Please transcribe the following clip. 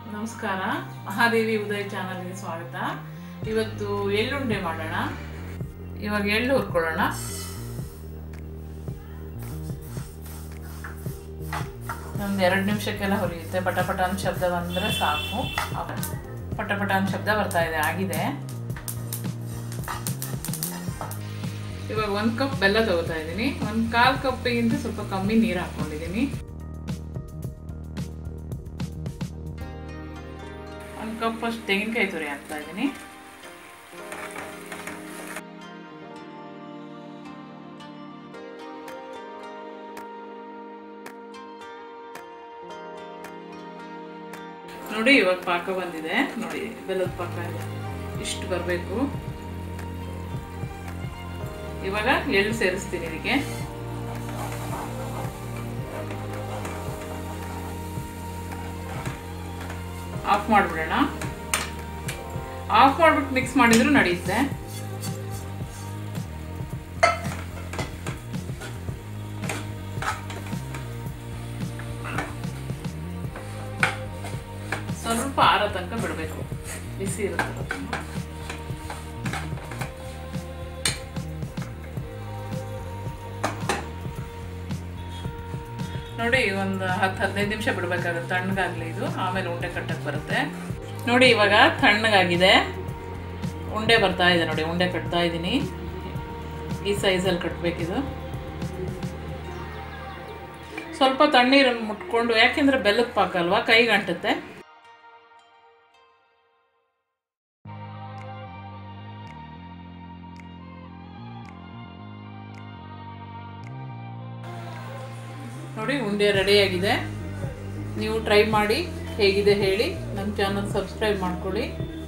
ನಮಸ್ಕಾರ ಮಹಾದೇವಿ ಉದಯ್ ಚಾನಲ್ಗೆ ಸ್ವಾಗತ ಇವತ್ತು ಎಳ್ಳುಂಡೆ ಮಾಡೋಣ ಇವಾಗ ಎಳ್ಳು ಹುರ್ಕೊಳ್ಳೋಣ ಒಂದು ಎರಡು ನಿಮಿಷಕ್ಕೆಲ್ಲ ಹುರಿಯುತ್ತೆ ಪಟ ಪಟ ಅಂತ ಶಬ್ದ ಬಂದರೆ ಸಾಕು ಆಗ- ಪಟ ಪಟ ಅಂತ ಶಬ್ದ ಬರ್ತಾ ಇದೆ ಆಗಿದೆ ಇವಾಗ ಒಂದು ಕಪ್ ಬೆಲ್ಲ ತಗೋತಾ ಇದ್ದೀನಿ ಒಂದು ಕಾಲು ಕಪ್ಪಿಗಿಂತ ಸ್ವಲ್ಪ ಕಮ್ಮಿ ನೀರು ಹಾಕ್ಕೊಂಡಿದ್ದೀನಿ ಒಂದು ಕಪ್ ಅಷ್ಟು ತೆಂಗಿನಕಾಯಿ ತುರಿ ಹಾಕ್ತಾ ಇದ್ದೀನಿ ನೋಡಿ ಇವಾಗ ಪಾಕ ಬಂದಿದೆ ನೋಡಿ ಬೆಲ್ಲದ ಪಾಕ ಇದೆ ಇಷ್ಟು ಬರಬೇಕು ಇವಾಗ ಎಳ್ಳು ಸೇರಿಸ್ತೀನಿ ಇದಕ್ಕೆ ಆಫ್ ಮಾಡಿಬಿಡೋಣ ಆಫ್ ಮಾಡ್ಬಿಟ್ಟು ಮಿಕ್ಸ್ ಮಾಡಿದ್ರು ನಡೆಯುತ್ತೆ ಸ್ವಲ್ಪ ಆರ ತನಕ ಬಿಡಬೇಕು ಬಿಸಿ ಇರುತ್ತೆ ತುಂಬ. ನೋಡಿ ಒಂದು ಹತ್ತು ಹದಿನೈದು ನಿಮಿಷ ಬಿಡಬೇಕಾಗುತ್ತೆ ತಣ್ಣಗಾಗಲಿ ಇದು ಆಮೇಲೆ ಉಂಡೆ ಕಟ್ಟಕ್ಕೆ ಬರುತ್ತೆ ನೋಡಿ ಇವಾಗ ತಣ್ಣಗಾಗಿದೆ ಉಂಡೆ ಬರ್ತಾ ಇದೆ ನೋಡಿ ಉಂಡೆ ಕಟ್ತಾ ಇದ್ದೀನಿ ಈ ಸೈಜಲ್ಲಿ ಕಟ್ಟಬೇಕಿದು ಸ್ವಲ್ಪ ತಣ್ಣೀರನ್ನು ಮುಟ್ಕೊಂಡು ಯಾಕೆಂದರೆ ಬೆಲ್ಲದ ಪಾಕ ಅಲ್ವಾ ಕೈಗೆ ಅಂಟುತ್ತೆ ನೋಡಿ ಉಂಡೆ ರೆಡಿಯಾಗಿದೆ ನೀವು ಟ್ರೈ ಮಾಡಿ ಹೇಗಿದೆ ಹೇಳಿ ನನ್ನ ಚಾನಲ್ ಸಬ್ಸ್ಕ್ರೈಬ್ ಮಾಡ್ಕೊಳ್ಳಿ